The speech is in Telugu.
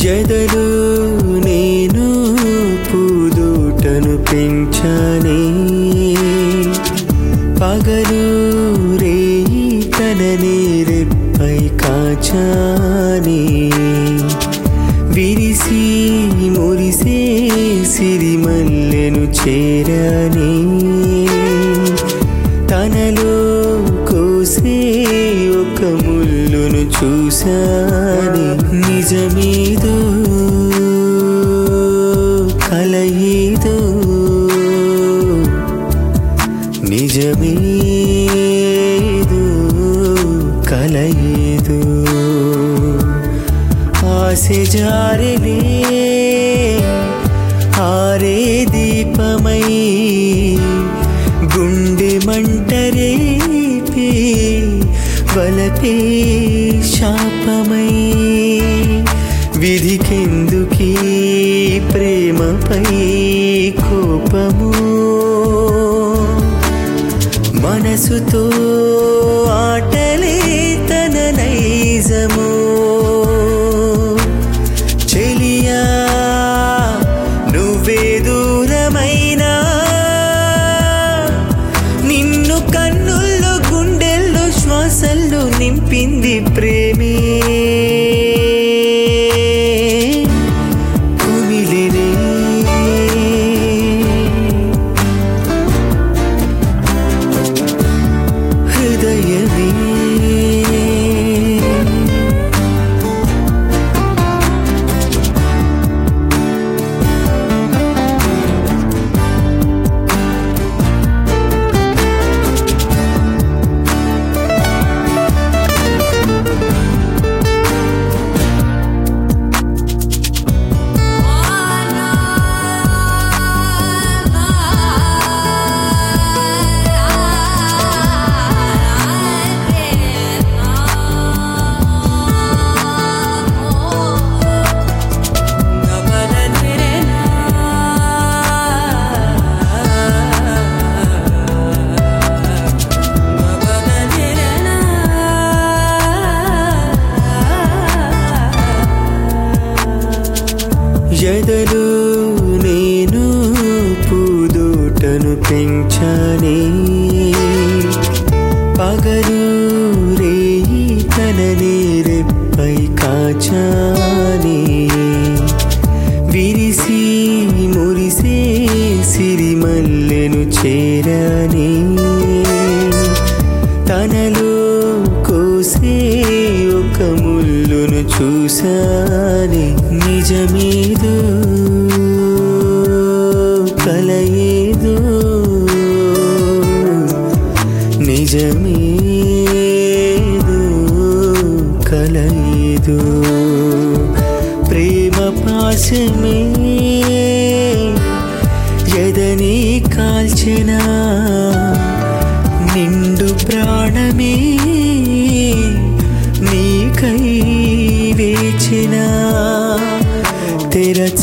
ఎదలు నేను పూదోటను పెంచానే పగలు రేయి తననే రెప్పై కాచానే విరిసి మురిసే సిరిమల్లెను చేరానే తనలో కోసే ఒక ముల్లును చూశాని నిజమేదో కలయేదో నిజమేదో కలయేదో ఆశ జారలే ఆరే దీపమై గుండె మంటరేపే వలపే శాపమై విధికెందుకీ ప్రేమపై కోపము మనసుతో ఆటలే తన నైజము చెలియా నువ్వే దూరమైనా నిన్ను కన్నుల్లో గుండెల్లో శ్వాసల్లో నింపింది ప్రేమే కుమిలినే హృదయమే ఎదలు నేను పూదోటను పెంచానే పగలు రేయి తననే రెప్పై కాచానే విరిసి మురిసే సిరిమల్లెను చేరానే తనలో కోసే ఒక ముల్లును చూశానే నిజమేదో కలయేదో నిజమేదో కలయేదో ప్రేమ పాశమే ఎదని కాల్చెనా నిండు ప్రాణమే నీకై వేచిన తెర